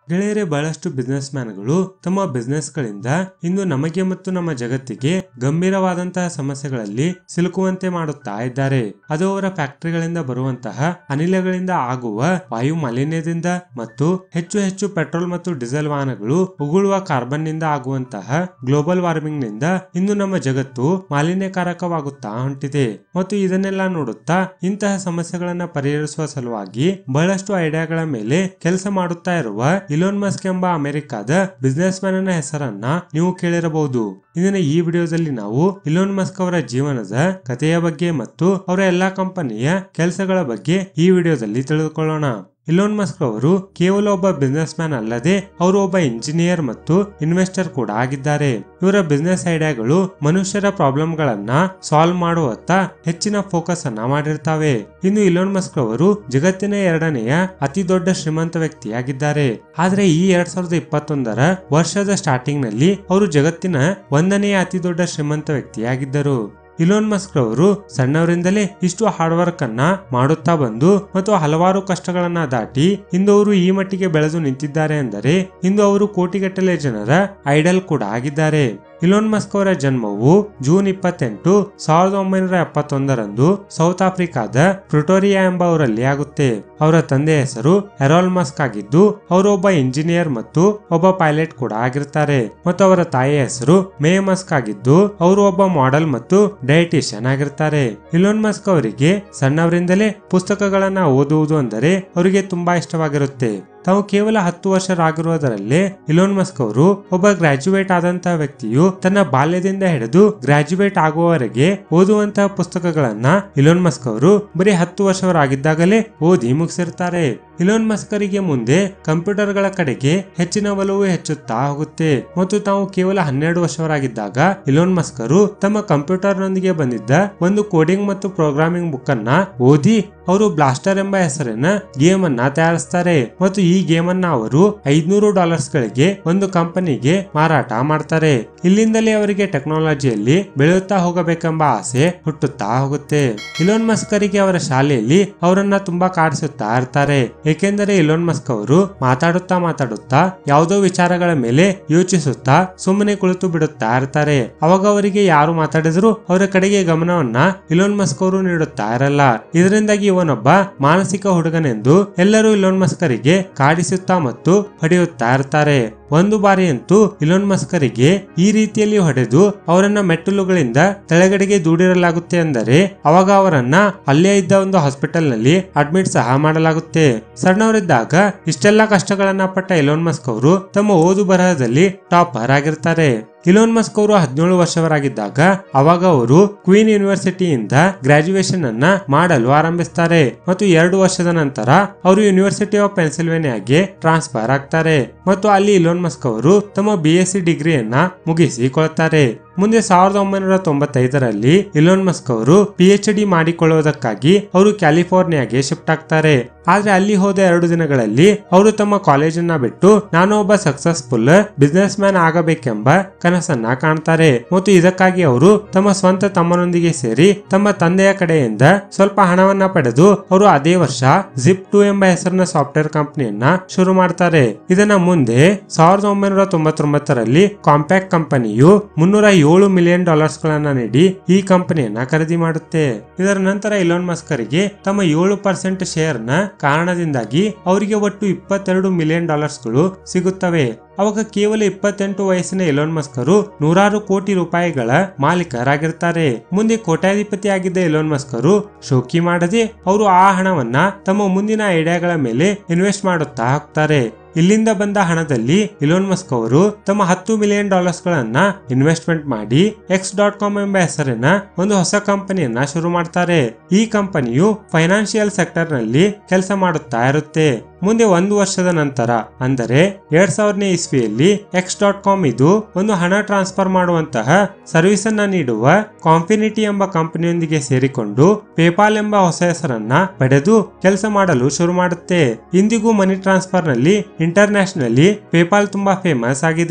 ಗೆಳೆಯರೆ ಬಹಳಷ್ಟು ಬಿಸ್ನೆಸ್ ಮ್ಯಾನ್ಗಳು ತಮ್ಮ ಬಿಸ್ನೆಸ್ ಗಳಿಂದ ಇಂದು ನಮಗೆ ಮತ್ತು ನಮ್ಮ ಜಗತ್ತಿಗೆ ಗಂಭೀರವಾದಂತಹ ಸಮಸ್ಯೆಗಳಲ್ಲಿ ಸಿಲುಕುವಂತೆ ಮಾಡುತ್ತಾ ಇದ್ದಾರೆ ಅದು ಅವರ ಫ್ಯಾಕ್ಟರಿಗಳಿಂದ ಬರುವಂತಹ ಅನಿಲಗಳಿಂದ ಆಗುವ ವಾಯು ಮಾಲಿನ್ಯದಿಂದ ಮತ್ತು ಹೆಚ್ಚು ಹೆಚ್ಚು ಪೆಟ್ರೋಲ್ ಮತ್ತು ಡೀಸೆಲ್ ವಾಹನಗಳು ಉಗುಳುವ ಕಾರ್ಬನ್ ನಿಂದ ಆಗುವಂತಹ ಗ್ಲೋಬಲ್ ವಾರ್ಮಿಂಗ್ ನಿಂದ ಇಂದು ನಮ್ಮ ಜಗತ್ತು ಮಾಲಿನ್ಯಕಾರಕವಾಗುತ್ತಾ ಹೊಂಟಿದೆ ಮತ್ತು ಇದನ್ನೆಲ್ಲ ನೋಡುತ್ತಾ ಇಂತಹ ಸಮಸ್ಯೆಗಳನ್ನ ಪರಿಹರಿಸುವ ಸಲುವಾಗಿ ಬಹಳಷ್ಟು ಐಡಿಯಾಗಳ ಮೇಲೆ ಕೆಲಸ ಮಾಡುತ್ತಾ ಇರುವ ಇಲೋನ್ ಮಸ್ಕ್ ಎಂಬ ಅಮೆರಿಕಾದ ಬಿಸ್ನೆಸ್ ಮ್ಯಾನ್ ಹೆಸರನ್ನ ನೀವು ಕೇಳಿರಬಹುದು ಇಂದಿನ ಈ ವಿಡಿಯೋದಲ್ಲಿ ನಾವು ಇಲೋನ್ ಮಸ್ಕ್ ಅವರ ಜೀವನದ ಕಥೆಯ ಬಗ್ಗೆ ಮತ್ತು ಅವರ ಎಲ್ಲಾ ಕಂಪನಿಯ ಕೆಲಸಗಳ ಬಗ್ಗೆ ಈ ವಿಡಿಯೋದಲ್ಲಿ ತಿಳಿದುಕೊಳ್ಳೋಣ ಇಲೋನ್ ಮಸ್ಕ್ ಅವರು ಕೇವಲ ಒಬ್ಬ ಬಿಸ್ನೆಸ್ ಮ್ಯಾನ್ ಅಲ್ಲದೆ ಅವರು ಒಬ್ಬ ಇಂಜಿನಿಯರ್ ಮತ್ತು ಇನ್ವೆಸ್ಟರ್ ಕೂಡ ಆಗಿದ್ದಾರೆ ಇವರ ಬಿಸ್ನೆಸ್ ಐಡಿಯಾಗಳು ಮನುಷ್ಯರ ಪ್ರಾಬ್ಲಮ್ ಗಳನ್ನ ಸಾಲ್ವ್ ಮಾಡುವತ್ತ ಹೆಚ್ಚಿನ ಫೋಕಸ್ ಅನ್ನ ಮಾಡಿರ್ತಾವೆ ಇನ್ನು ಇಲೋನ್ ಮಸ್ಕ್ ಅವರು ಜಗತ್ತಿನ ಎರಡನೆಯ ಅತಿ ದೊಡ್ಡ ಶ್ರೀಮಂತ ವ್ಯಕ್ತಿಯಾಗಿದ್ದಾರೆ ಆದ್ರೆ ಈ ಎರಡ್ ಸಾವಿರದ ಇಪ್ಪತ್ತೊಂದರ ವರ್ಷದ ಸ್ಟಾರ್ಟಿಂಗ್ ನಲ್ಲಿ ಅವರು ಜಗತ್ತಿನ ಒಂದನೆಯ ಅತಿ ದೊಡ್ಡ ಶ್ರೀಮಂತ ವ್ಯಕ್ತಿಯಾಗಿದ್ದರು ಇಲೋನ್ ಮಸ್ಕ್ ಅವರು ಸಣ್ಣವರಿಂದಲೇ ಇಷ್ಟು ಹಾರ್ಡ್ ವರ್ಕ್ ಅನ್ನ ಮಾಡುತ್ತಾ ಬಂದು ಮತ್ತು ಹಲವಾರು ಕಷ್ಟಗಳನ್ನ ದಾಟಿ ಇಂದು ಅವರು ಈ ಮಟ್ಟಿಗೆ ಬೆಳೆದು ನಿಂತಿದ್ದಾರೆ ಎಂದರೆ ಇಂದು ಅವರು ಕೋಟಿಗಟ್ಟಲೆ ಜನರ ಐಡಲ್ ಕೂಡ ಆಗಿದ್ದಾರೆ ಇಲೋನ್ ಮಸ್ಕ್ ಅವರ ಜನ್ಮವು ಜೂನ್ ಇಪ್ಪತ್ತೆಂಟು ಸಾವಿರದ ಒಂಬೈನೂರ ಎಪ್ಪತ್ತೊಂದರಂದು ಸೌತ್ ಆಫ್ರಿಕಾದ ಪ್ರಿಟೋರಿಯಾ ಎಂಬ ಊರಲ್ಲಿ ಆಗುತ್ತೆ ಅವರ ತಂದೆ ಹೆಸರು ಹೆರಾಲ್ ಮಸ್ಕ್ ಆಗಿದ್ದು ಅವರು ಒಬ್ಬ ಇಂಜಿನಿಯರ್ ಮತ್ತು ಒಬ್ಬ ಪೈಲಟ್ ಕೂಡ ಆಗಿರ್ತಾರೆ ಮತ್ತು ಅವರ ತಾಯಿಯ ಹೆಸರು ಮೇ ಮಸ್ಕ್ ಆಗಿದ್ದು ಅವರು ಒಬ್ಬ ಮಾಡೆಲ್ ಮತ್ತು ಡಯಟಿಷಿಯನ್ ಆಗಿರ್ತಾರೆ ಇಲೋನ್ ಮಸ್ಕ್ ಅವರಿಗೆ ಸಣ್ಣವರಿಂದಲೇ ಪುಸ್ತಕಗಳನ್ನ ಓದುವುದು ಅಂದರೆ ಅವರಿಗೆ ತುಂಬಾ ಇಷ್ಟವಾಗಿರುತ್ತೆ ತಾವು ಕೇವಲ ಹತ್ತು ವರ್ಷರಾಗಿರುವುದರಲ್ಲೇ ಇಲೋನ್ ಮಸ್ಕ್ ಅವರು ಒಬ್ಬ ಗ್ರಾಜ್ಯುಯೇಟ್ ಆದಂತಹ ವ್ಯಕ್ತಿಯು ತನ್ನ ಬಾಲ್ಯದಿಂದ ಹಿಡಿದು ಗ್ರಾಜ್ಯುಯೇಟ್ ಆಗುವವರೆಗೆ ಓದುವಂತಹ ಪುಸ್ತಕಗಳನ್ನ ಇಲೋನ್ ಮಸ್ಕ್ ಅವರು ಬರೀ ಹತ್ತು ವರ್ಷವರಾಗಿದ್ದಾಗಲೇ ಓದಿ ಮುಗಿಸಿರ್ತಾರೆ ಇಲೋನ್ ಮಸ್ಕರಿಗೆ ಮುಂದೆ ಕಂಪ್ಯೂಟರ್ಗಳ ಕಡೆಗೆ ಹೆಚ್ಚಿನ ಒಲವು ಹೆಚ್ಚುತ್ತಾ ಹೋಗುತ್ತೆ ಮತ್ತು ತಾವು ಕೇವಲ ಹನ್ನೆರಡು ವರ್ಷವರಾಗಿದ್ದಾಗ ಇಲೋನ್ ಮಸ್ಕರು ತಮ್ಮ ಕಂಪ್ಯೂಟರ್ನೊಂದಿಗೆ ಬಂದಿದ್ದ ಒಂದು ಕೋಡಿಂಗ್ ಮತ್ತು ಪ್ರೋಗ್ರಾಮಿಂಗ್ ಬುಕ್ ಅನ್ನ ಓದಿ ಅವರು ಬ್ಲಾಸ್ಟರ್ ಎಂಬ ಹೆಸರಿನ ಗೇಮ್ ಅನ್ನ ತಯಾರಿಸ್ತಾರೆ ಮತ್ತು ಈ ಗೇಮ್ ಅನ್ನ ಅವರು ಐದ್ನೂರು ಡಾಲರ್ಸ್ ಗಳಿಗೆ ಒಂದು ಕಂಪನಿಗೆ ಮಾರಾಟ ಮಾಡ್ತಾರೆ ಇಲ್ಲಿಂದಲೇ ಅವರಿಗೆ ಟೆಕ್ನಾಲಜಿಯಲ್ಲಿ ಬೆಳೆಯುತ್ತಾ ಹೋಗಬೇಕೆಂಬ ಆಸೆ ಹುಟ್ಟುತ್ತಾ ಹೋಗುತ್ತೆ ಇಲೋನ್ ಮಸ್ಕರಿಗೆ ಅವರ ಶಾಲೆಯಲ್ಲಿ ಅವರನ್ನ ತುಂಬಾ ಕಾಡಿಸುತ್ತಾ ಇರ್ತಾರೆ ಏಕೆಂದರೆ ಇಲೋನ್ ಮಸ್ಕ್ ಅವರು ಮಾತಾಡುತ್ತಾ ಮಾತಾಡುತ್ತಾ ಯಾವುದೋ ವಿಚಾರಗಳ ಮೇಲೆ ಯೋಚಿಸುತ್ತಾ ಸುಮ್ಮನೆ ಕುಳಿತು ಬಿಡುತ್ತಾ ಇರ್ತಾರೆ ಅವಾಗ ಅವರಿಗೆ ಯಾರು ಮಾತಾಡಿದ್ರು ಅವರ ಕಡೆಗೆ ಗಮನವನ್ನ ಇಲೋನ್ ಮಸ್ಕ್ ಅವರು ನೀಡುತ್ತಾ ಇರಲ್ಲ ಇದರಿಂದಾಗಿ ಇವನೊಬ್ಬ ಮಾನಸಿಕ ಹುಡುಗನೆಂದು ಎಲ್ಲರೂ ಇಲೋನ್ ಮಸ್ಕರಿಗೆ ಕಾಡಿಸುತ್ತಾ ಮತ್ತು ಹೊಡೆಯುತ್ತಾ ಇರ್ತಾರೆ ಒಂದು ಬಾರಿಯಂತೂ ಇಲೋನ್ ಮಸ್ಕರಿಗೆ ಈ ರೀತಿಯಲ್ಲಿ ಹೊಡೆದು ಅವರನ್ನ ಮೆಟ್ಟಲುಗಳಿಂದ ತೆಳಗಡೆಗೆ ದೂಡಿರಲಾಗುತ್ತೆ ಅಂದರೆ ಅವಾಗ ಅವರನ್ನ ಅಲ್ಲೇ ಇದ್ದ ಒಂದು ಹಾಸ್ಪಿಟಲ್ ನಲ್ಲಿ ಅಡ್ಮಿಟ್ ಸಹ ಮಾಡಲಾಗುತ್ತೆ ಸಣ್ಣವರಿದ್ದಾಗ ಇಷ್ಟೆಲ್ಲ ಕಷ್ಟಗಳನ್ನ ಪಟ್ಟ ಇಲೋನ್ ಮಸ್ಕ್ ಅವರು ತಮ್ಮ ಓದು ಬರಹದಲ್ಲಿ ಟಾಪರ್ ಆಗಿರ್ತಾರೆ ಇಲೋನ್ ಮಸ್ಕ್ ಅವರು ಹದಿನೇಳು ವರ್ಷವರಾಗಿದ್ದಾಗ ಅವಾಗ ಅವರು ಕ್ವೀನ್ ಯೂನಿವರ್ಸಿಟಿಯಿಂದ ಗ್ರಾಜುಯೇಷನ್ ಅನ್ನ ಮಾಡಲು ಆರಂಭಿಸ್ತಾರೆ ಮತ್ತು ಎರಡು ವರ್ಷದ ನಂತರ ಅವರು ಯೂನಿವರ್ಸಿಟಿ ಆಫ್ ಪೆನ್ಸಿಲ್ವೇನಿಯಾಗೆ ಟ್ರಾನ್ಸ್ಫರ್ ಆಗ್ತಾರೆ ಮತ್ತು ಅಲ್ಲಿ ಇಲೋನ್ ಮಸ್ಕ್ ಅವರು ತಮ್ಮ ಬಿ ಎಸ್ ಸಿ ಡಿಗ್ರಿಯನ್ನ ಮುಗಿಸಿಕೊಳ್ತಾರೆ ಮುಂದೆ ಸಾವಿರದ ಒಂಬೈನೂರ ತೊಂಬತ್ತೈದರಲ್ಲಿ ಇಲೋನ್ ಮಸ್ಕ್ ಅವರು ಪಿ ಎಚ್ ಡಿ ಮಾಡಿಕೊಳ್ಳುವುದಕ್ಕಾಗಿ ಅವರು ಕ್ಯಾಲಿಫೋರ್ನಿಯಾಗೆ ಶಿಫ್ಟ್ ಆಗ್ತಾರೆ ಆದ್ರೆ ಅಲ್ಲಿ ಹೋದ ಎರಡು ದಿನಗಳಲ್ಲಿ ಅವರು ತಮ್ಮ ಕಾಲೇಜನ್ನ ಬಿಟ್ಟು ನಾನು ಒಬ್ಬ ಸಕ್ಸಸ್ಫುಲ್ ಬಿಸ್ನೆಸ್ ಮ್ಯಾನ್ ಆಗಬೇಕೆಂಬ ಕನಸನ್ನ ಕಾಣ್ತಾರೆ ಮತ್ತು ಇದಕ್ಕಾಗಿ ಅವರು ತಮ್ಮ ಸ್ವಂತ ತಮ್ಮನೊಂದಿಗೆ ಸೇರಿ ತಮ್ಮ ತಂದೆಯ ಕಡೆಯಿಂದ ಸ್ವಲ್ಪ ಹಣವನ್ನ ಪಡೆದು ಅವರು ಅದೇ ವರ್ಷ ಜಿಪ್ ಟು ಎಂಬ ಹೆಸರಿನ ಸಾಫ್ಟ್ವೇರ್ ಕಂಪನಿಯನ್ನ ಶುರು ಮಾಡ್ತಾರೆ ಇದನ್ನ ಮುಂದೆ ಸಾವಿರದ ಒಂಬೈನೂರ ತೊಂಬತ್ತೊಂಬತ್ತರಲ್ಲಿ ಕಾಂಪ್ಯಾಕ್ಟ್ ಕಂಪನಿಯು ಮುನ್ನೂರ ಏಳು ಮಿಲಿಯನ್ ಡಾಲರ್ಸ್ ಗಳನ್ನ ನೀಡಿ ಈ ಕಂಪನಿಯನ್ನ ಖರೀದಿ ಮಾಡುತ್ತೆ ಇದರ ನಂತರ ಇಲೋನ್ ಮಸ್ಕರಿಗೆ ತಮ್ಮ ಏಳು ಪರ್ಸೆಂಟ್ ಶೇರ್ ನ ಕಾರಣದಿಂದಾಗಿ ಅವರಿಗೆ ಒಟ್ಟು ಇಪ್ಪತ್ತೆರಡು ಮಿಲಿಯನ್ ಡಾಲರ್ಸ್ ಗಳು ಸಿಗುತ್ತವೆ ಅವಾಗ ಕೇವಲ ಇಪ್ಪತ್ತೆಂಟು ವಯಸ್ಸಿನ ಇಲೋನ್ ಮಸ್ಕರು ನೂರಾರು ಕೋಟಿ ರೂಪಾಯಿಗಳ ಮಾಲೀಕರಾಗಿರ್ತಾರೆ ಮುಂದೆ ಕೋಟ್ಯಾಧಿಪತಿ ಆಗಿದ್ದ ಇಲೋನ್ ಮಸ್ಕರು ಶೋಕಿ ಮಾಡದೆ ಅವರು ಆ ಹಣವನ್ನ ತಮ್ಮ ಮುಂದಿನ ಐಡಿಯಾಗಳ ಮೇಲೆ ಇನ್ವೆಸ್ಟ್ ಮಾಡುತ್ತಾ ಹೋಗ್ತಾರೆ ಇಲ್ಲಿಂದ ಬಂದ ಹಣದಲ್ಲಿ ಇಲೋನ್ ಮಸ್ಕ್ ಅವರು ತಮ್ಮ ಹತ್ತು ಮಿಲಿಯನ್ ಡಾಲರ್ಸ್ ಗಳನ್ನ ಇನ್ವೆಸ್ಟ್ಮೆಂಟ್ ಮಾಡಿ ಎಕ್ಸ್ ಡಾಟ್ ಕಾಮ್ ಎಂಬ ಹೆಸರಿನ ಒಂದು ಹೊಸ ಕಂಪನಿಯನ್ನ ಶುರು ಮಾಡ್ತಾರೆ ಈ ಕಂಪನಿಯು ಫೈನಾನ್ಷಿಯಲ್ ಸೆಕ್ಟರ್ ನಲ್ಲಿ ಕೆಲಸ ಮಾಡುತ್ತಾ ಇರುತ್ತೆ ಮುಂದೆ ಒಂದು ವರ್ಷದ ನಂತರ ಅಂದರೆ ಎರಡ್ ಸಾವಿರನೇ ಇಸ್ವಿಯಲ್ಲಿ ಎಕ್ಸ್ ಡಾಟ್ ಕಾಮ್ ಇದು ಒಂದು ಹಣ ಟ್ರಾನ್ಸ್ಫರ್ ಮಾಡುವಂತಹ ಸರ್ವಿಸ್ ಅನ್ನ ನೀಡುವ ಕಾಂಫಿನಿಟಿ ಎಂಬ ಕಂಪನಿಯೊಂದಿಗೆ ಸೇರಿಕೊಂಡು ಪೇಪಾಲ್ ಎಂಬ ಹೊಸ ಹೆಸರನ್ನ ಪಡೆದು ಕೆಲಸ ಮಾಡಲು ಶುರು ಮಾಡುತ್ತೆ ಇಂದಿಗೂ ಮನಿ ಟ್ರಾನ್ಸ್ಫರ್ ನಲ್ಲಿ ಇಂಟರ್ನ್ಯಾಷನಲಿ ಪೇಪಾಲ್ ತುಂಬಾ ಫೇಮಸ್ ಆಗಿದೆ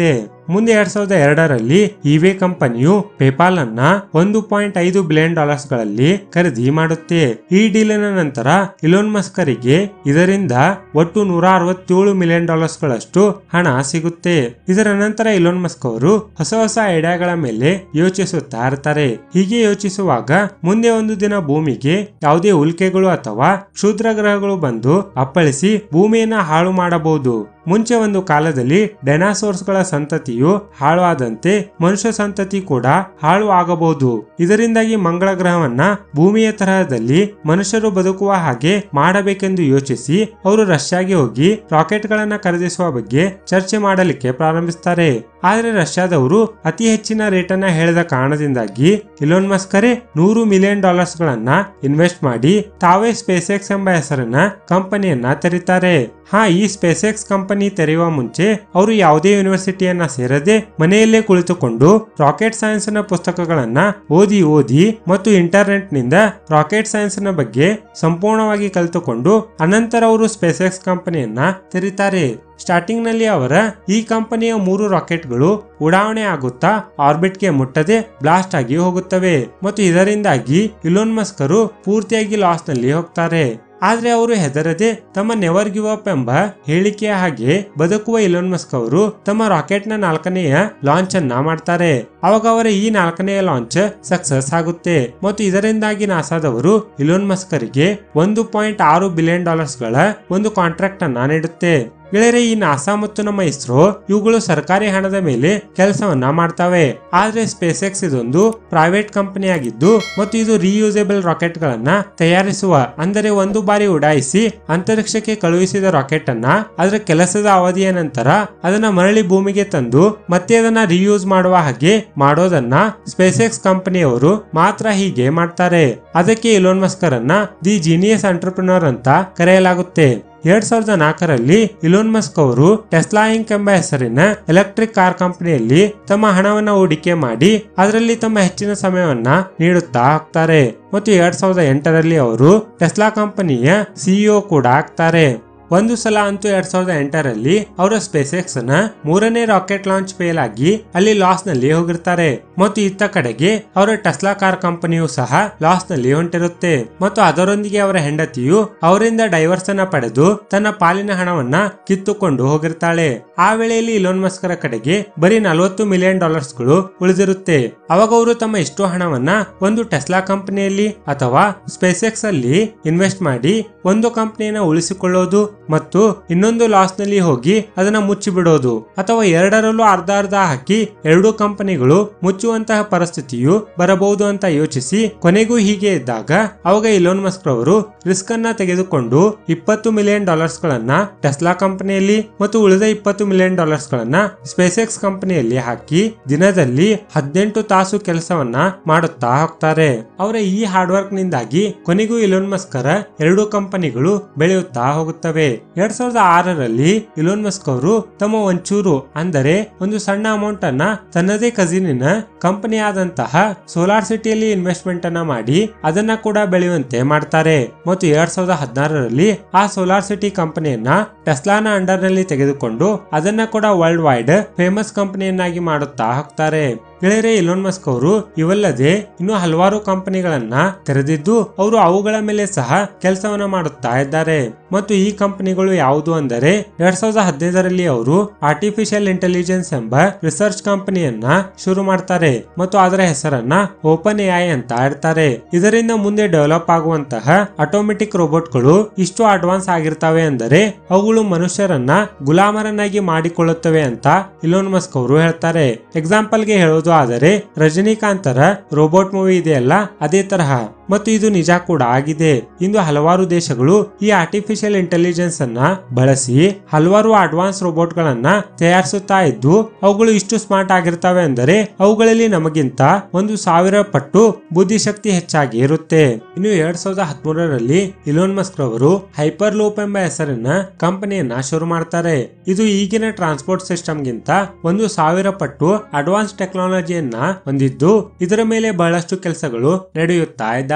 ಮುಂದೆ ಎರಡ್ ಸಾವಿರದ ಎರಡರಲ್ಲಿ ಇವೆ ಕಂಪನಿಯು ಪೇಪಾಲ್ ಅನ್ನ ಒಂದು ಪಾಯಿಂಟ್ ಐದು ಬಿಲಿಯನ್ ಡಾಲರ್ಸ್ ಗಳಲ್ಲಿ ಖರೀದಿ ಮಾಡುತ್ತೆ ಈ ಡೀಲಿನ ನಂತರ ಇಲೋನ್ ಮಸ್ಕರಿಗೆ ಇದರಿಂದ ಒಟ್ಟು ನೂರ ಅರವತ್ತೇಳು ಮಿಲಿಯನ್ ಡಾಲರ್ಸ್ ಗಳಷ್ಟು ಹಣ ಸಿಗುತ್ತೆ ಇದರ ನಂತರ ಇಲೋನ್ ಮಸ್ಕ್ ಅವರು ಹೊಸ ಹೊಸ ಐಡಿಯಾಗಳ ಮೇಲೆ ಯೋಚಿಸುತ್ತಾ ಇರ್ತಾರೆ ಹೀಗೆ ಯೋಚಿಸುವಾಗ ಮುಂದೆ ಒಂದು ದಿನ ಭೂಮಿಗೆ ಯಾವುದೇ ಉಲ್ಕೆಗಳು ಅಥವಾ ಕ್ಷುದ್ರ ಗ್ರಹಗಳು ಬಂದು ಅಪ್ಪಳಿಸಿ ಭೂಮಿಯನ್ನ ಹಾಳು ಮಾಡಬಹುದು ಮುಂಚೆ ಒಂದು ಕಾಲದಲ್ಲಿ ಡೈನಾಸೋರ್ಸ್ ಗಳ ಸಂತತಿಯು ಹಾಳು ಆದಂತೆ ಮನುಷ್ಯ ಸಂತತಿ ಕೂಡ ಹಾಳು ಆಗಬಹುದು ಇದರಿಂದಾಗಿ ಮಂಗಳ ಗ್ರಹವನ್ನ ಭೂಮಿಯ ತರಹದಲ್ಲಿ ಮನುಷ್ಯರು ಬದುಕುವ ಹಾಗೆ ಮಾಡಬೇಕೆಂದು ಯೋಚಿಸಿ ಅವರು ರಷ್ಯಾಗೆ ಹೋಗಿ ರಾಕೆಟ್ ಗಳನ್ನ ಖರೀದಿಸುವ ಬಗ್ಗೆ ಚರ್ಚೆ ಮಾಡಲಿಕ್ಕೆ ಪ್ರಾರಂಭಿಸ್ತಾರೆ ಆದ್ರೆ ರಷ್ಯಾದವರು ಅತಿ ಹೆಚ್ಚಿನ ರೇಟ್ ಅನ್ನ ಹೇಳಿದ ಕಾರಣದಿಂದಾಗಿ ಇಲೋನ್ ಮಸ್ಕರೆ ನೂರು ಮಿಲಿಯನ್ ಡಾಲರ್ಸ್ ಗಳನ್ನ ಇನ್ವೆಸ್ಟ್ ಮಾಡಿ ತಾವೇ ಸ್ಪೇಸ್ ಎಕ್ಸ್ ಎಂಬ ಹೆಸರಿನ ಕಂಪನಿಯನ್ನ ತೆರೀತಾರೆ ಹಾ ಈ ಸ್ಪೇಸ್ ಎಕ್ಸ್ ಕಂಪನಿ ತೆರೆಯುವ ಮುಂಚೆ ಅವರು ಯಾವುದೇ ಯೂನಿವರ್ಸಿಟಿಯನ್ನ ಸೇರದೆ ಮನೆಯಲ್ಲೇ ಕುಳಿತುಕೊಂಡು ರಾಕೆಟ್ ಸೈನ್ಸ್ ನ ಪುಸ್ತಕಗಳನ್ನ ಓದಿ ಓದಿ ಮತ್ತು ಇಂಟರ್ನೆಟ್ ನಿಂದ ರಾಕೆಟ್ ಸೈನ್ಸ್ ನ ಬಗ್ಗೆ ಸಂಪೂರ್ಣವಾಗಿ ಕಲಿತುಕೊಂಡು ಅನಂತರ ಅವರು ಸ್ಪೇಸ್ ಎಕ್ಸ್ ಕಂಪನಿಯನ್ನ ತೆರೀತಾರೆ ಸ್ಟಾರ್ಟಿಂಗ್ ನಲ್ಲಿ ಅವರ ಈ ಕಂಪನಿಯ ಮೂರು ರಾಕೆಟ್ಗಳು ಉಡಾವಣೆ ಆಗುತ್ತಾ ಆರ್ಬಿಟ್ಗೆ ಮುಟ್ಟದೆ ಬ್ಲಾಸ್ಟ್ ಆಗಿ ಹೋಗುತ್ತವೆ ಮತ್ತು ಇದರಿಂದಾಗಿ ಇಲೋನ್ ಮಸ್ಕರು ಪೂರ್ತಿಯಾಗಿ ಲಾಸ್ ನಲ್ಲಿ ಹೋಗ್ತಾರೆ ಆದ್ರೆ ಅವರು ಹೆದರದೆ ತಮ್ಮ ನೆವರ್ ಗಿವ್ ಅಪ್ ಎಂಬ ಹೇಳಿಕೆಯ ಹಾಗೆ ಬದುಕುವ ಇಲೋನ್ ಮಸ್ಕ್ ಅವರು ತಮ್ಮ ರಾಕೆಟ್ ನ ನಾಲ್ಕನೆಯ ಲಾಂಚ್ ಅನ್ನ ಮಾಡ್ತಾರೆ ಅವಾಗ ಅವರ ಈ ನಾಲ್ಕನೆಯ ಲಾಂಚ್ ಸಕ್ಸಸ್ ಆಗುತ್ತೆ ಮತ್ತು ಇದರಿಂದಾಗಿ ನಾಸಾದವರು ಇಲೋನ್ ಮಸ್ಕರಿಗೆ ಒಂದು ಪಾಯಿಂಟ್ ಆರು ಬಿಲಿಯನ್ ಡಾಲರ್ಸ್ ಗಳ ಒಂದು ಕಾಂಟ್ರಾಕ್ಟ್ ಅನ್ನ ನೀಡುತ್ತೆ ಗೆಳೆಯರೆ ಈ ನಾಸಾ ಮತ್ತು ನಮ್ಮ ಇಸ್ರೋ ಇವುಗಳು ಸರ್ಕಾರಿ ಹಣದ ಮೇಲೆ ಕೆಲಸವನ್ನ ಮಾಡ್ತವೆ ಆದ್ರೆ ಸ್ಪೇಸ್ ಎಕ್ಸ್ ಇದೊಂದು ಪ್ರೈವೇಟ್ ಕಂಪನಿ ಆಗಿದ್ದು ಮತ್ತು ಇದು ರಿಯೂಸೇಬಲ್ ರಾಕೆಟ್ ಗಳನ್ನ ತಯಾರಿಸುವ ಅಂದರೆ ಒಂದು ಬಾರಿ ಉಡಾಯಿಸಿ ಅಂತರಿಕ್ಷಕ್ಕೆ ಕಳುಹಿಸಿದ ರಾಕೆಟ್ ಅನ್ನ ಅದರ ಕೆಲಸದ ಅವಧಿಯ ನಂತರ ಅದನ್ನ ಮರಳಿ ಭೂಮಿಗೆ ತಂದು ಮತ್ತೆ ಅದನ್ನ ರಿಯೂಸ್ ಮಾಡುವ ಹಾಗೆ ಮಾಡೋದನ್ನ ಸ್ಪೇಸ್ ಎಕ್ಸ್ ಕಂಪನಿಯವರು ಮಾತ್ರ ಹೀಗೆ ಮಾಡ್ತಾರೆ ಅದಕ್ಕೆ ಇಲೋನ್ ಮಸ್ಕರ್ ಅನ್ನ ದಿ ಜೀನಿಯಸ್ ಅಂಟರ್ಪ್ರಿನರ್ ಅಂತ ಕರೆಯಲಾಗುತ್ತೆ ಎರಡ್ ಸಾವಿರದ ನಾಲ್ಕರಲ್ಲಿ ಇಲೋನ್ ಮಸ್ಕ್ ಅವರು ಟೆಸ್ಲಾ ಇಂಕ್ ಎಂಬ ಹೆಸರಿನ ಎಲೆಕ್ಟ್ರಿಕ್ ಕಾರ್ ಕಂಪನಿಯಲ್ಲಿ ತಮ್ಮ ಹಣವನ್ನ ಹೂಡಿಕೆ ಮಾಡಿ ಅದರಲ್ಲಿ ತಮ್ಮ ಹೆಚ್ಚಿನ ಸಮಯವನ್ನ ನೀಡುತ್ತಾ ಹೋಗ್ತಾರೆ ಮತ್ತು ಎರಡ್ ಸಾವಿರದ ಎಂಟರಲ್ಲಿ ಅವರು ಟೆಸ್ಲಾ ಕಂಪನಿಯ ಸಿಇಒ ಕೂಡ ಆಗ್ತಾರೆ ಒಂದು ಸಲ ಅಂತೂ ಎರಡ್ ಸಾವಿರದ ಎಂಟರಲ್ಲಿ ಅವರ ಸ್ಪೇಸ್ ಎಕ್ಸ್ ನ ಮೂರನೇ ರಾಕೆಟ್ ಲಾಂಚ್ ಫೇಲ್ ಆಗಿ ಅಲ್ಲಿ ಲಾಸ್ ನಲ್ಲಿ ಹೋಗಿರ್ತಾರೆ ಮತ್ತು ಇತ್ತ ಕಡೆಗೆ ಅವರ ಟೆಸ್ಲಾ ಕಾರ್ ಕಂಪನಿಯು ಸಹ ಲಾಸ್ ನಲ್ಲಿ ಹೊಂಟಿರುತ್ತೆ ಮತ್ತು ಅದರೊಂದಿಗೆ ಅವರ ಹೆಂಡತಿಯು ಅವರಿಂದ ಡೈವರ್ಸ್ ಅನ್ನ ಪಡೆದು ತನ್ನ ಪಾಲಿನ ಹಣವನ್ನ ಕಿತ್ತುಕೊಂಡು ಹೋಗಿರ್ತಾಳೆ ಆ ವೇಳೆಯಲ್ಲಿ ಇಲೋನ್ ಮಸ್ಕರ ಕಡೆಗೆ ಬರೀ ನಲವತ್ತು ಮಿಲಿಯನ್ ಡಾಲರ್ಸ್ ಗಳು ಉಳಿದಿರುತ್ತೆ ಅವಾಗ ಅವರು ತಮ್ಮ ಇಷ್ಟು ಹಣವನ್ನ ಒಂದು ಟೆಸ್ಲಾ ಕಂಪನಿಯಲ್ಲಿ ಅಥವಾ ಸ್ಪೇಸ್ ಎಕ್ಸ್ ಅಲ್ಲಿ ಇನ್ವೆಸ್ಟ್ ಮಾಡಿ ಒಂದು ಕಂಪನಿಯನ್ನ ಉಳಿಸಿಕೊಳ್ಳೋದು ಮತ್ತು ಇನ್ನೊಂದು ಲಾಸ್ ನಲ್ಲಿ ಹೋಗಿ ಅದನ್ನ ಮುಚ್ಚಿ ಬಿಡೋದು ಅಥವಾ ಎರಡರಲ್ಲೂ ಅರ್ಧ ಅರ್ಧ ಹಾಕಿ ಎರಡೂ ಕಂಪನಿಗಳು ಮುಚ್ಚುವಂತಹ ಪರಿಸ್ಥಿತಿಯು ಬರಬಹುದು ಅಂತ ಯೋಚಿಸಿ ಕೊನೆಗೂ ಹೀಗೆ ಇದ್ದಾಗ ಅವಾಗ ಇಲೋನ್ ಮಸ್ಕ್ ಅವರು ರಿಸ್ಕ್ ಅನ್ನ ತೆಗೆದುಕೊಂಡು ಇಪ್ಪತ್ತು ಮಿಲಿಯನ್ ಡಾಲರ್ಸ್ ಗಳನ್ನ ಟೆಸ್ಲಾ ಕಂಪನಿಯಲ್ಲಿ ಮತ್ತು ಉಳಿದ ಇಪ್ಪತ್ತು ಮಿಲಿಯನ್ ಡಾಲರ್ಸ್ ಗಳನ್ನ ಸ್ಪೇಸ್ ಎಕ್ಸ್ ಕಂಪನಿಯಲ್ಲಿ ಹಾಕಿ ದಿನದಲ್ಲಿ ಹದಿನೆಂಟು ತಾಸು ಕೆಲಸವನ್ನ ಮಾಡುತ್ತಾ ಹೋಗ್ತಾರೆ ಅವರ ಈ ಹಾರ್ಡ್ ವರ್ಕ್ ನಿಂದಾಗಿ ಕೊನೆಗೂ ಇಲೋನ್ ಮಸ್ಕರ ಎರಡು ಕಂಪನಿಗಳು ಬೆಳೆಯುತ್ತಾ ಹೋಗುತ್ತವೆ ಎರಡ್ ಸಾವಿರದ ಆರರಲ್ಲಿ ಇಲೋನ್ ಮಸ್ಕ್ ಅವರು ತಮ್ಮ ಒಂಚೂರು ಅಂದರೆ ಒಂದು ಸಣ್ಣ ಅಮೌಂಟ್ ಅನ್ನ ತನ್ನದೇ ಕಸಿನಿನ ಕಂಪನಿ ಆದಂತಹ ಸೋಲಾರ್ ಸಿಟಿಯಲ್ಲಿ ಇನ್ವೆಸ್ಟ್ಮೆಂಟ್ ಅನ್ನ ಮಾಡಿ ಅದನ್ನ ಕೂಡ ಬೆಳೆಯುವಂತೆ ಮಾಡ್ತಾರೆ ಮತ್ತು ಎರಡ್ ಸಾವಿರದ ಹದಿನಾರರಲ್ಲಿ ಆ ಸೋಲಾರ್ ಸಿಟಿ ಕಂಪನಿಯನ್ನ ಟೆಸ್ಲಾನ ಅಂಡರ್ ನಲ್ಲಿ ತೆಗೆದುಕೊಂಡು ಅದನ್ನ ಕೂಡ ವರ್ಲ್ಡ್ ವೈಡ್ ಫೇಮಸ್ ಕಂಪನಿಯನ್ನಾಗಿ ಮಾಡುತ್ತಾ ಹೋಗ್ತಾರೆ ಗೆಳೆಯರೆ ಇಲೋನ್ ಮಸ್ಕ್ ಅವರು ಇವಲ್ಲದೆ ಇನ್ನು ಹಲವಾರು ಕಂಪನಿಗಳನ್ನ ತೆರೆದಿದ್ದು ಅವರು ಅವುಗಳ ಮೇಲೆ ಸಹ ಕೆಲಸವನ್ನ ಮಾಡುತ್ತಾ ಇದ್ದಾರೆ ಮತ್ತು ಈ ಕಂಪನಿಗಳು ಯಾವುದು ಅಂದರೆ ಎರಡ್ ಸಾವಿರದ ಹದಿನೈದರಲ್ಲಿ ಅವರು ಆರ್ಟಿಫಿಷಿಯಲ್ ಇಂಟೆಲಿಜೆನ್ಸ್ ಎಂಬ ರಿಸರ್ಚ್ ಕಂಪನಿಯನ್ನ ಶುರು ಮಾಡ್ತಾರೆ ಮತ್ತು ಅದರ ಹೆಸರನ್ನ ಓಪನ್ ಎಐ ಅಂತ ಇಡ್ತಾರೆ ಇದರಿಂದ ಮುಂದೆ ಡೆವಲಪ್ ಆಗುವಂತಹ ಆಟೋಮೆಟಿಕ್ ರೋಬೋಟ್ಗಳು ಇಷ್ಟು ಅಡ್ವಾನ್ಸ್ ಆಗಿರ್ತವೆ ಅಂದರೆ ಅವುಗಳು ಮನುಷ್ಯರನ್ನ ಗುಲಾಮರನ್ನಾಗಿ ಮಾಡಿಕೊಳ್ಳುತ್ತವೆ ಅಂತ ಇಲೋನ್ ಮಸ್ಕ್ ಅವರು ಹೇಳ್ತಾರೆ ಎಕ್ಸಾಂಪಲ್ ಗೆ ಹೇಳೋದು ಆದರೆ ರಜನಿಕಾಂತರ ರೋಬೋಟ್ ಮೂವಿ ಇದೆಯಲ್ಲ ಅದೇ ತರಹ ಮತ್ತು ಇದು ನಿಜ ಕೂಡ ಆಗಿದೆ ಇಂದು ಹಲವಾರು ದೇಶಗಳು ಈ ಆರ್ಟಿಫಿಷಿಯಲ್ ಇಂಟೆಲಿಜೆನ್ಸ್ ಅನ್ನ ಬಳಸಿ ಹಲವಾರು ಅಡ್ವಾನ್ಸ್ ರೋಬೋಟ್ ಗಳನ್ನ ತಯಾರಿಸುತ್ತಾ ಇದ್ದು ಅವುಗಳು ಇಷ್ಟು ಸ್ಮಾರ್ಟ್ ಆಗಿರ್ತವೆ ಅಂದರೆ ಅವುಗಳಲ್ಲಿ ನಮಗಿಂತ ಒಂದು ಸಾವಿರ ಪಟ್ಟು ಬುದ್ಧಿಶಕ್ತಿ ಹೆಚ್ಚಾಗಿ ಇರುತ್ತೆ ಇನ್ನು ಎರಡ್ ಸಾವಿರದ ಹದಿಮೂರರಲ್ಲಿ ಇಲೋನ್ ಮಸ್ಕ್ ರವರು ಹೈಪರ್ ಲೂಪ್ ಎಂಬ ಹೆಸರಿನ ಕಂಪನಿಯನ್ನ ಶುರು ಮಾಡ್ತಾರೆ ಇದು ಈಗಿನ ಟ್ರಾನ್ಸ್ಪೋರ್ಟ್ ಸಿಸ್ಟಮ್ ಗಿಂತ ಒಂದು ಸಾವಿರ ಪಟ್ಟು ಅಡ್ವಾನ್ಸ್ ಟೆಕ್ನಾಲಜಿಯನ್ನ ಹೊಂದಿದ್ದು ಇದರ ಮೇಲೆ ಬಹಳಷ್ಟು ಕೆಲಸಗಳು ನಡೆಯುತ್ತಾ ಇದ್ದಾವೆ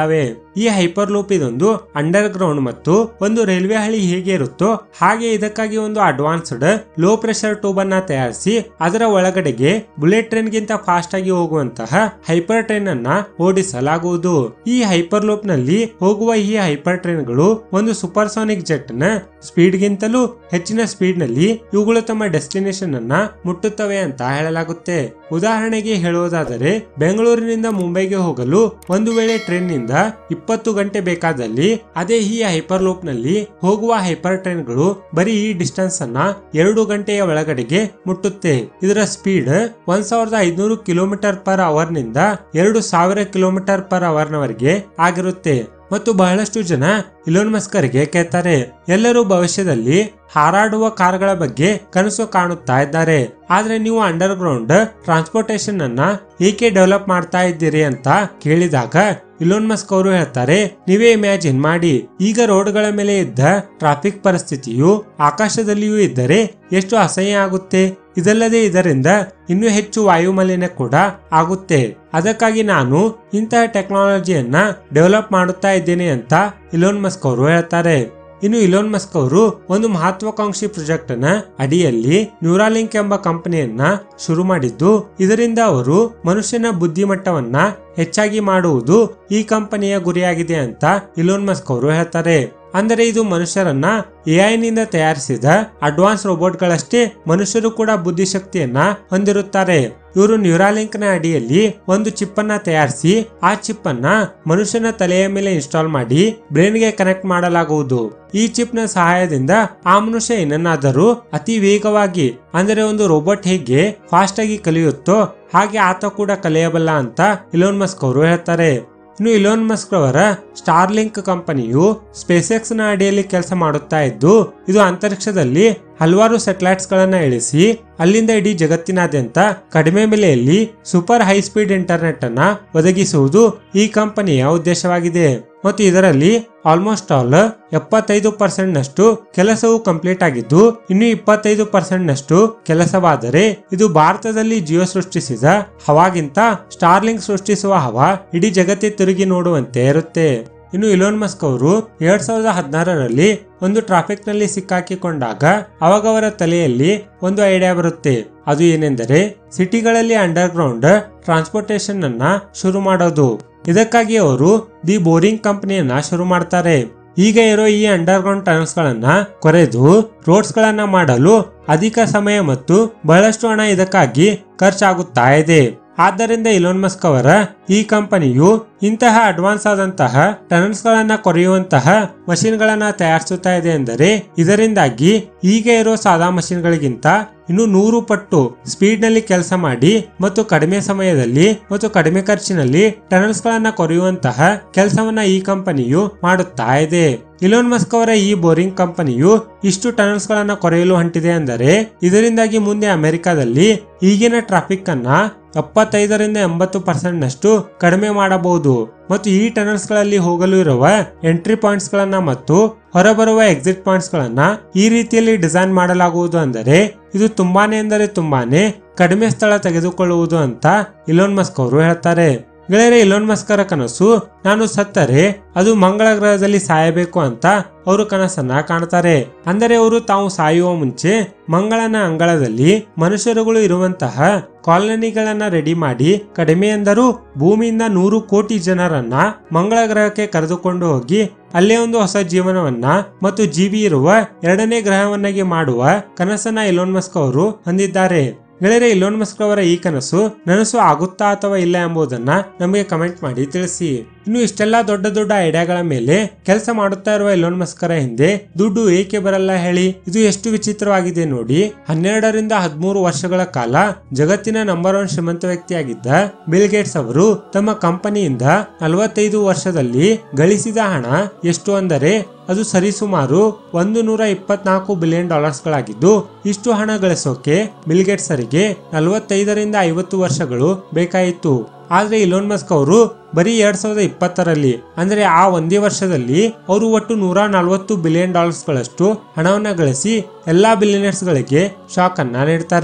ಇದ್ದಾವೆ ಈ ಹೈಪರ್ ಲೂಪ್ ಇದೊಂದು ಅಂಡರ್ ಗ್ರೌಂಡ್ ಮತ್ತು ಒಂದು ರೈಲ್ವೆ ಹಳಿ ಹೇಗೆ ಇರುತ್ತೋ ಹಾಗೆ ಇದಕ್ಕಾಗಿ ಒಂದು ಅಡ್ವಾನ್ಸ್ಡ್ ಲೋ ಪ್ರೆಷರ್ ಟ್ಯೂಬ್ ಅನ್ನ ತಯಾರಿಸಿ ಅದರ ಒಳಗಡೆಗೆ ಬುಲೆಟ್ ಟ್ರೈನ್ ಗಿಂತ ಫಾಸ್ಟ್ ಆಗಿ ಹೋಗುವಂತಹ ಹೈಪರ್ ಟ್ರೈನ್ ಅನ್ನ ಓಡಿಸಲಾಗುವುದು ಈ ಹೈಪರ್ ಲೂಪ್ ನಲ್ಲಿ ಹೋಗುವ ಈ ಹೈಪರ್ ಟ್ರೈನ್ ಗಳು ಒಂದು ಸೂಪರ್ಸಾನಿಕ್ ಜೆಟ್ ನ ಸ್ಪೀಡ್ ಗಿಂತಲೂ ಹೆಚ್ಚಿನ ಸ್ಪೀಡ್ ನಲ್ಲಿ ಇವುಗಳು ತಮ್ಮ ಡೆಸ್ಟಿನೇಷನ್ ಅನ್ನ ಮುಟ್ಟುತ್ತವೆ ಅಂತ ಹೇಳಲಾಗುತ್ತೆ ಉದಾಹರಣೆಗೆ ಹೇಳುವುದಾದರೆ ಬೆಂಗಳೂರಿನಿಂದ ಮುಂಬೈಗೆ ಹೋಗಲು ಒಂದು ವೇಳೆ ಟ್ರೈನ್ ನಿಂದ ಇಪ್ಪತ್ತು ಗಂಟೆ ಬೇಕಾದಲ್ಲಿ ಅದೇ ಈ ಹೈಪರ್ ಲೂಪ್ ನಲ್ಲಿ ಹೋಗುವ ಹೈಪರ್ ಟ್ರೈನ್ ಗಳು ಬರೀ ಈ ಡಿಸ್ಟೆನ್ಸ್ ಅನ್ನ ಎರಡು ಗಂಟೆಯ ಒಳಗಡೆಗೆ ಮುಟ್ಟುತ್ತೆ ಇದರ ಸ್ಪೀಡ್ ಒಂದ್ ಸಾವಿರದ ಐದ್ನೂರು ಕಿಲೋಮೀಟರ್ ಪರ್ ಅವರ್ ನಿಂದ ಎರಡು ಸಾವಿರ ಕಿಲೋಮೀಟರ್ ಪರ್ ಅವರ್ ನವರೆಗೆ ಆಗಿರುತ್ತೆ ಮತ್ತು ಬಹಳಷ್ಟು ಜನ ಇಲೋನ್ ಮಸ್ಕರ್ಗೆ ಕೇಳ್ತಾರೆ ಎಲ್ಲರೂ ಭವಿಷ್ಯದಲ್ಲಿ ಹಾರಾಡುವ ಕಾರ್ಗಳ ಬಗ್ಗೆ ಕನಸು ಕಾಣುತ್ತಾ ಇದ್ದಾರೆ ಆದ್ರೆ ನೀವು ಅಂಡರ್ ಗ್ರೌಂಡ್ ಟ್ರಾನ್ಸ್ಪೋರ್ಟೇಶನ್ ಅನ್ನ ಏಕೆ ಡೆವಲಪ್ ಮಾಡ್ತಾ ಇದ್ದೀರಿ ಅಂತ ಕೇಳಿದಾಗ ಇಲೋನ್ ಮಸ್ಕ್ ಅವರು ಹೇಳ್ತಾರೆ ನೀವೇ ಇಮ್ಯಾಜಿನ್ ಮಾಡಿ ಈಗ ರೋಡ್ಗಳ ಮೇಲೆ ಇದ್ದ ಟ್ರಾಫಿಕ್ ಪರಿಸ್ಥಿತಿಯು ಆಕಾಶದಲ್ಲಿಯೂ ಇದ್ದರೆ ಎಷ್ಟು ಅಸಹ್ಯ ಆಗುತ್ತೆ ಇದಲ್ಲದೆ ಇದರಿಂದ ಇನ್ನೂ ಹೆಚ್ಚು ವಾಯು ಮಾಲಿನ್ಯ ಕೂಡ ಆಗುತ್ತೆ ಅದಕ್ಕಾಗಿ ನಾನು ಇಂತಹ ಟೆಕ್ನಾಲಜಿಯನ್ನ ಡೆವಲಪ್ ಮಾಡುತ್ತಾ ಇದ್ದೇನೆ ಅಂತ ಇಲೋನ್ ಮಸ್ಕ್ ಅವರು ಹೇಳ್ತಾರೆ ಇನ್ನು ಇಲೋನ್ ಮಸ್ಕ್ ಅವರು ಒಂದು ಮಹತ್ವಾಕಾಂಕ್ಷಿ ಪ್ರಾಜೆಕ್ಟ್ ನ ಅಡಿಯಲ್ಲಿ ನ್ಯೂರಾಲಿಂಕ್ ಎಂಬ ಕಂಪನಿಯನ್ನ ಶುರು ಮಾಡಿದ್ದು ಇದರಿಂದ ಅವರು ಮನುಷ್ಯನ ಬುದ್ಧಿಮಟ್ಟವನ್ನ ಹೆಚ್ಚಾಗಿ ಮಾಡುವುದು ಈ ಕಂಪನಿಯ ಗುರಿಯಾಗಿದೆ ಅಂತ ಇಲೋನ್ ಮಸ್ಕ್ ಅವರು ಹೇಳ್ತಾರೆ ಅಂದರೆ ಇದು ಮನುಷ್ಯರನ್ನ ಎಐ ನಿಂದ ತಯಾರಿಸಿದ ಅಡ್ವಾನ್ಸ್ ರೋಬೋಟ್ಗಳಷ್ಟೇ ಮನುಷ್ಯರು ಕೂಡ ಬುದ್ಧಿಶಕ್ತಿಯನ್ನ ಹೊಂದಿರುತ್ತಾರೆ ಇವರು ನ್ಯೂರಾಲಿಂಕ್ ನ ಅಡಿಯಲ್ಲಿ ಒಂದು ಚಿಪ್ ಅನ್ನ ತಯಾರಿಸಿ ಆ ಚಿಪ್ ಅನ್ನ ಮನುಷ್ಯನ ತಲೆಯ ಮೇಲೆ ಇನ್ಸ್ಟಾಲ್ ಮಾಡಿ ಬ್ರೈನ್ ಗೆ ಕನೆಕ್ಟ್ ಮಾಡಲಾಗುವುದು ಈ ಚಿಪ್ ನ ಸಹಾಯದಿಂದ ಆ ಮನುಷ್ಯ ಏನನ್ನಾದರೂ ಅತಿ ವೇಗವಾಗಿ ಅಂದರೆ ಒಂದು ರೋಬೋಟ್ ಹೇಗೆ ಫಾಸ್ಟ್ ಆಗಿ ಕಲಿಯುತ್ತೋ ಹಾಗೆ ಆತ ಕೂಡ ಕಲಿಯಬಲ್ಲ ಅಂತ ಇಲೋನ್ ಮಸ್ಕ್ ಅವರು ಹೇಳ್ತಾರೆ ಇನ್ನು ಇಲೋನ್ ಮಸ್ಕ್ ಅವರ ಸ್ಟಾರ್ಲಿಂಕ್ ಕಂಪನಿಯು ಸ್ಪೇಸೆಕ್ಸ್ ನ ಅಡಿಯಲ್ಲಿ ಕೆಲಸ ಮಾಡುತ್ತಾ ಇದ್ದು ಇದು ಅಂತರಿಕ್ಷದಲ್ಲಿ ಹಲವಾರು ಸೆಟಲೈಟ್ಸ್ ಗಳನ್ನ ಇಳಿಸಿ ಅಲ್ಲಿಂದ ಇಡೀ ಜಗತ್ತಿನಾದ್ಯಂತ ಕಡಿಮೆ ಬೆಲೆಯಲ್ಲಿ ಸೂಪರ್ ಹೈ ಸ್ಪೀಡ್ ಇಂಟರ್ನೆಟ್ ಅನ್ನ ಒದಗಿಸುವುದು ಈ ಕಂಪನಿಯ ಉದ್ದೇಶವಾಗಿದೆ ಮತ್ತು ಇದರಲ್ಲಿ ಆಲ್ಮೋಸ್ಟ್ ಆಲ್ ಎಪ್ಪತ್ತೈದು ಪರ್ಸೆಂಟ್ ನಷ್ಟು ಕೆಲಸವು ಕಂಪ್ಲೀಟ್ ಆಗಿದ್ದು ಇನ್ನು ಇಪ್ಪತ್ತೈದು ಪರ್ಸೆಂಟ್ ನಷ್ಟು ಕೆಲಸವಾದರೆ ಇದು ಭಾರತದಲ್ಲಿ ಜಿಯೋ ಸೃಷ್ಟಿಸಿದ ಹವಾಗಿಂತ ಸ್ಟಾರ್ಲಿಂಕ್ ಸೃಷ್ಟಿಸುವ ಹವಾ ಇಡೀ ಜಗತ್ತೇ ತಿರುಗಿ ನೋಡುವಂತೆ ಇರುತ್ತೆ ಇನ್ನು ಇಲೋನ್ ಮಸ್ಕ್ ಅವರು ಎರಡ್ ಸಾವಿರದ ಹದಿನಾರರಲ್ಲಿ ಒಂದು ಟ್ರಾಫಿಕ್ ನಲ್ಲಿ ಸಿಕ್ಕಾಕಿಕೊಂಡಾಗ ಅವಾಗ ಅವರ ತಲೆಯಲ್ಲಿ ಒಂದು ಐಡಿಯಾ ಬರುತ್ತೆ ಅದು ಏನೆಂದರೆ ಸಿಟಿಗಳಲ್ಲಿ ಅಂಡರ್ ಗ್ರೌಂಡ್ ಟ್ರಾನ್ಸ್ಪೋರ್ಟೇಶನ್ ಅನ್ನ ಶುರು ಮಾಡೋದು ಇದಕ್ಕಾಗಿ ಅವರು ದಿ ಬೋರಿಂಗ್ ಕಂಪನಿಯನ್ನ ಶುರು ಮಾಡ್ತಾರೆ ಈಗ ಇರೋ ಈ ಅಂಡರ್ ಗ್ರೌಂಡ್ ಟನಲ್ಸ್ ಗಳನ್ನ ಕೊರೆದು ರೋಡ್ಸ್ ಗಳನ್ನ ಮಾಡಲು ಅಧಿಕ ಸಮಯ ಮತ್ತು ಬಹಳಷ್ಟು ಹಣ ಇದಕ್ಕಾಗಿ ಖರ್ಚಾಗುತ್ತಾ ಇದೆ ಆದ್ದರಿಂದ ಇಲೋನ್ ಮಸ್ಕ್ ಅವರ ಈ ಕಂಪನಿಯು ಇಂತಹ ಅಡ್ವಾನ್ಸ್ ಆದಂತಹ ಟನಲ್ಸ್ ಗಳನ್ನ ಕೊರೆಯುವಂತಹ ಮಷಿನ್ ಗಳನ್ನ ತಯಾರಿಸುತ್ತಾ ಇದೆ ಎಂದರೆ ಇದರಿಂದಾಗಿ ಈಗ ಇರೋ ಸಾದಾ ಮಷಿನ್ ಗಳಿಗಿಂತ ಇನ್ನು ನೂರು ಪಟ್ಟು ಸ್ಪೀಡ್ ನಲ್ಲಿ ಕೆಲಸ ಮಾಡಿ ಮತ್ತು ಕಡಿಮೆ ಸಮಯದಲ್ಲಿ ಮತ್ತು ಕಡಿಮೆ ಖರ್ಚಿನಲ್ಲಿ ಟನಲ್ಸ್ ಗಳನ್ನ ಕೊರೆಯುವಂತಹ ಕೆಲಸವನ್ನ ಈ ಕಂಪನಿಯು ಮಾಡುತ್ತಾ ಇದೆ ಇಲೋನ್ ಮಸ್ಕ್ ಅವರ ಈ ಬೋರಿಂಗ್ ಕಂಪನಿಯು ಇಷ್ಟು ಟನಲ್ಸ್ ಗಳನ್ನ ಕೊರೆಯಲು ಹೊಂಟಿದೆ ಅಂದರೆ ಇದರಿಂದಾಗಿ ಮುಂದೆ ಅಮೆರಿಕದಲ್ಲಿ ಈಗಿನ ಟ್ರಾಫಿಕ್ ಅನ್ನ ಎಪ್ಪತ್ತೈದರಿಂದ ಎಂಬತ್ತು ಪರ್ಸೆಂಟ್ ನಷ್ಟು ಕಡಿಮೆ ಮಾಡಬಹುದು ಮತ್ತು ಈ ಟನಲ್ಸ್ ಗಳಲ್ಲಿ ಹೋಗಲು ಇರುವ ಎಂಟ್ರಿ ಪಾಯಿಂಟ್ಸ್ ಗಳನ್ನ ಮತ್ತು ಹೊರಬರುವ ಎಕ್ಸಿಟ್ ಪಾಯಿಂಟ್ಸ್ ಗಳನ್ನ ಈ ರೀತಿಯಲ್ಲಿ ಡಿಸೈನ್ ಮಾಡಲಾಗುವುದು ಅಂದರೆ ಇದು ತುಂಬಾನೇ ಎಂದರೆ ತುಂಬಾನೇ ಕಡಿಮೆ ಸ್ಥಳ ತೆಗೆದುಕೊಳ್ಳುವುದು ಅಂತ ಇಲೋನ್ ಮಸ್ಕ್ ಅವರು ಹೇಳ್ತಾರೆ ಗೆಳೆಯರೆ ಇಲೋನ್ ಮಸ್ಕರ ಕನಸು ನಾನು ಸತ್ತರೆ ಅದು ಮಂಗಳ ಗ್ರಹದಲ್ಲಿ ಸಾಯಬೇಕು ಅಂತ ಅವರು ಕನಸನ್ನ ಕಾಣ್ತಾರೆ ಅಂದರೆ ಅವರು ತಾವು ಸಾಯುವ ಮುಂಚೆ ಮಂಗಳನ ಅಂಗಳದಲ್ಲಿ ಮನುಷ್ಯರುಗಳು ಇರುವಂತಹ ಕಾಲನಿಗಳನ್ನ ರೆಡಿ ಮಾಡಿ ಕಡಿಮೆ ಎಂದರೂ ಭೂಮಿಯಿಂದ ನೂರು ಕೋಟಿ ಜನರನ್ನ ಮಂಗಳ ಗ್ರಹಕ್ಕೆ ಕರೆದುಕೊಂಡು ಹೋಗಿ ಅಲ್ಲೇ ಒಂದು ಹೊಸ ಜೀವನವನ್ನ ಮತ್ತು ಜೀವಿ ಇರುವ ಎರಡನೇ ಗ್ರಹವನ್ನಾಗಿ ಮಾಡುವ ಕನಸನ್ನ ಇಲೋನ್ ಮಸ್ಕ್ ಅವರು ಹೊಂದಿದ್ದಾರೆ ಗೆಳೆಯರೆ ಇಲೋನ್ ಮಸ್ಕ್ ಅವರ ಈ ಕನಸು ನನಸು ಆಗುತ್ತಾ ಅಥವಾ ಇಲ್ಲ ಎಂಬುದನ್ನ ನಮಗೆ ಕಮೆಂಟ್ ಮಾಡಿ ತಿಳಿಸಿ ಇನ್ನು ಇಷ್ಟೆಲ್ಲ ದೊಡ್ಡ ದೊಡ್ಡ ಐಡಿಯಾಗಳ ಮೇಲೆ ಕೆಲಸ ಮಾಡುತ್ತಾ ಇರುವ ಇಲೋನ್ ಮಸ್ಕರ ಹಿಂದೆ ದುಡ್ಡು ಏಕೆ ಬರಲ್ಲ ಹೇಳಿ ಇದು ಎಷ್ಟು ವಿಚಿತ್ರವಾಗಿದೆ ನೋಡಿ ಹನ್ನೆರಡರಿಂದ ಹದಿಮೂರು ವರ್ಷಗಳ ಕಾಲ ಜಗತ್ತಿನ ನಂಬರ್ ಒನ್ ಶ್ರೀಮಂತ ವ್ಯಕ್ತಿಯಾಗಿದ್ದ ಬಿಲ್ ಗೇಟ್ಸ್ ಅವರು ತಮ್ಮ ಕಂಪನಿಯಿಂದ ನಲವತ್ತೈದು ವರ್ಷದಲ್ಲಿ ಗಳಿಸಿದ ಹಣ ಎಷ್ಟು ಅಂದರೆ ಅದು ಸರಿಸುಮಾರು ಒಂದು ನೂರ ಇಪ್ಪತ್ನಾಲ್ಕು ಬಿಲಿಯನ್ ಡಾಲರ್ಸ್ ಗಳಾಗಿದ್ದು ಇಷ್ಟು ಹಣ ಗಳಿಸೋಕೆ ಬಿಲ್ ಗೇಟ್ಸ್ ಅವರಿಗೆ ನಲವತ್ತೈದರಿಂದ ಐವತ್ತು ವರ್ಷಗಳು ಬೇಕಾಯಿತು ಆದ್ರೆ ಇಲೋನ್ ಮಸ್ಕ್ ಅವರು ಬರೀ ಎರಡ್ ಸಾವಿರದ ಇಪ್ಪತ್ತರಲ್ಲಿ ಅಂದ್ರೆ ಆ ಒಂದೇ ವರ್ಷದಲ್ಲಿ ಅವರು ಒಟ್ಟು ನೂರ ನಲವತ್ತು ಬಿಲಿಯನ್ ಡಾಲರ್ಸ್ ಗಳಷ್ಟು ಹಣವನ್ನ ಗಳಿಸಿ ಎಲ್ಲಾ ಬಿಲಿಯನರ್ಸ್ ಗಳಿಗೆ ಶಾಕ್ ಅನ್ನ ನೀಡ್ತಾರೆ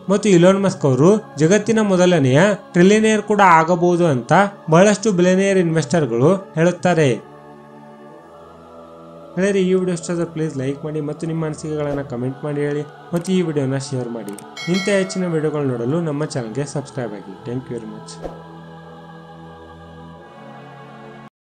ಮತ್ತು ಇಲೋನ್ ಮಸ್ಕ್ ಅವರು ಜಗತ್ತಿನ ಮೊದಲನೆಯ ಟ್ರಿಲಿಯನಿಯರ್ ಕೂಡ ಆಗಬಹುದು ಅಂತ ಬಹಳಷ್ಟು ಬಿಲಿಯನಿಯರ್ ಇನ್ವೆಸ್ಟರ್ಗಳು ಹೇಳುತ್ತಾರೆ ಗೆಳೆಯರೆ ಈ ವಿಡಿಯೋ ಇಷ್ಟ ಪ್ಲೀಸ್ ಲೈಕ್ ಮಾಡಿ ಮತ್ತು ನಿಮ್ಮ ಅನಿಸಿಕೆಗಳನ್ನು ಕಮೆಂಟ್ ಮಾಡಿ ಹೇಳಿ ಮತ್ತು ಈ ವಿಡಿಯೋನ ಶೇರ್ ಮಾಡಿ ಇಂಥ ಹೆಚ್ಚಿನ ವಿಡಿಯೋಗಳು ನೋಡಲು ನಮ್ಮ ಚಾನಲ್ಗೆ ಸಬ್ಸ್ಕ್ರೈಬ್ ಆಗಿ ಥ್ಯಾಂಕ್ ಯು ವೆರಿ ಮಚ್